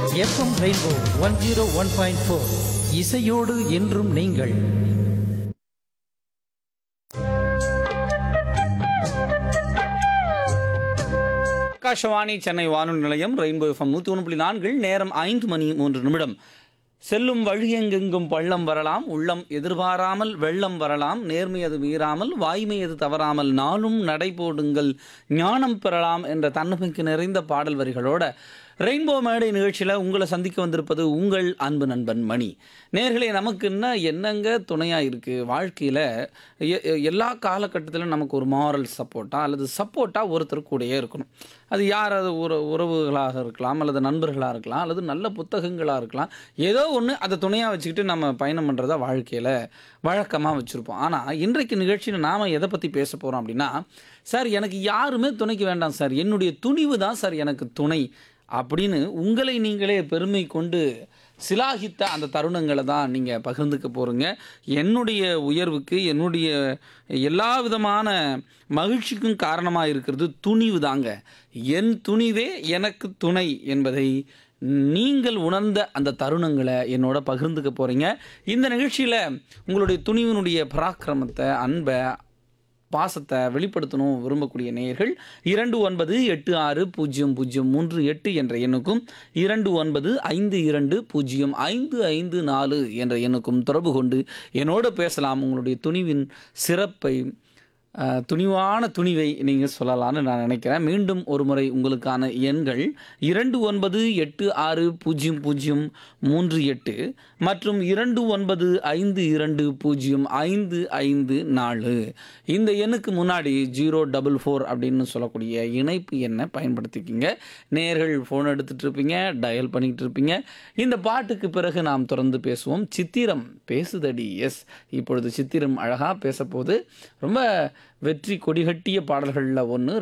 FM rainbow one zero one point four இசையோடு என்றும் நீங்கள் ஆகாஷவாணி சென்னை வானொலி நிலையம் ரெயின்போ எஃப்எம் நூற்றி ஒன்று புள்ளி நான்கில் நேரம் ஐந்து மணி மூன்று நிமிடம் செல்லும் வழியெங்கெங்கும் பள்ளம் வரலாம் உள்ளம் எதிர்பாராமல் வெள்ளம் வரலாம் நேர்மை அது மீறாமல் வாய்மை அது தவறாமல் நாளும் நடைபோடுங்கள் ஞானம் பெறலாம் என்ற தன்னம்பிக்கை நிறைந்த பாடல் வரிகளோட ரெயின்போ மேடை நிகழ்ச்சியில் உங்களை சந்திக்க வந்திருப்பது உங்கள் அன்பு நண்பன் மணி நேர்களே நமக்கு என்ன என்னங்க துணையாக இருக்குது வாழ்க்கையில் எல்லா காலகட்டத்திலும் நமக்கு ஒரு மாரல் சப்போர்ட்டாக அல்லது சப்போர்ட்டாக ஒருத்தர் கூடயே இருக்கணும் அது யார் அது உற உறவுகளாக இருக்கலாம் அல்லது நண்பர்களாக இருக்கலாம் அல்லது நல்ல புத்தகங்களாக இருக்கலாம் ஏதோ ஒன்று அதை துணையாக வச்சுக்கிட்டு நம்ம பயணம் பண்ணுறதா வாழ்க்கையில் வழக்கமாக வச்சுருப்போம் ஆனால் இன்றைக்கு நிகழ்ச்சியில் நாம் எதை பற்றி பேச போகிறோம் அப்படின்னா சார் எனக்கு யாருமே துணைக்கு வேண்டாம் சார் என்னுடைய துணிவு தான் சார் எனக்கு துணை அப்படின்னு உங்களை நீங்களே பெருமை கொண்டு சிலாகித்த அந்த தருணங்களை தான் நீங்கள் பகிர்ந்துக்க போகிறீங்க என்னுடைய உயர்வுக்கு என்னுடைய எல்லா விதமான மகிழ்ச்சிக்கும் காரணமாக இருக்கிறது துணிவு தாங்க என் துணிவே எனக்கு துணை என்பதை நீங்கள் உணர்ந்த அந்த தருணங்களை என்னோட பகிர்ந்துக்க போகிறீங்க இந்த நிகழ்ச்சியில் உங்களுடைய துணிவினுடைய பராக்கிரமத்தை அன்பை பாசத்தை வெளிப்படுத்தணும் விரும்பக்கூடிய நேயர்கள் இரண்டு ஒன்பது எட்டு ஆறு பூஜ்ஜியம் பூஜ்ஜியம் மூன்று எட்டு என்ற எண்ணுக்கும் இரண்டு ஒன்பது ஐந்து இரண்டு பூஜ்ஜியம் ஐந்து ஐந்து நாலு என்ற எண்ணுக்கும் தொடர்பு கொண்டு என்னோடு பேசலாம் உங்களுடைய துணிவின் சிறப்பை அஹ், துணிவான துணிவை நீங்கள் சொல்லலாம்னு நான் நினைக்கிறேன் மீண்டும் ஒரு முறை உங்களுக்கான எண்கள் இரண்டு ஒன்பது எட்டு ஆறு பூஜ்ஜியம் பூஜ்ஜியம் மூன்று எட்டு மற்றும் இரண்டு ஒன்பது ஐந்து இரண்டு பூஜ்ஜியம் ஐந்து ஐந்து நாலு இந்த எண்ணுக்கு முன்னாடி ஜீரோ டபுள் ஃபோர் அப்படின்னு சொல்லக்கூடிய இணைப்பு எண்ணை பயன்படுத்திக்கிங்க நேர்கள் ஃபோன் எடுத்துட்டு இருப்பீங்க டயல் பண்ணிக்கிட்டு இருப்பீங்க இந்த பாட்டுக்கு பிறகு நாம் தொடர்ந்து பேசுவோம் சித்திரம் பேசுதடி எஸ் இப்பொழுது சித்திரம் அழகாக பேச போது ரொம்ப வெற்றி கொடிகட்டிய பாடல்களில் ஒன்று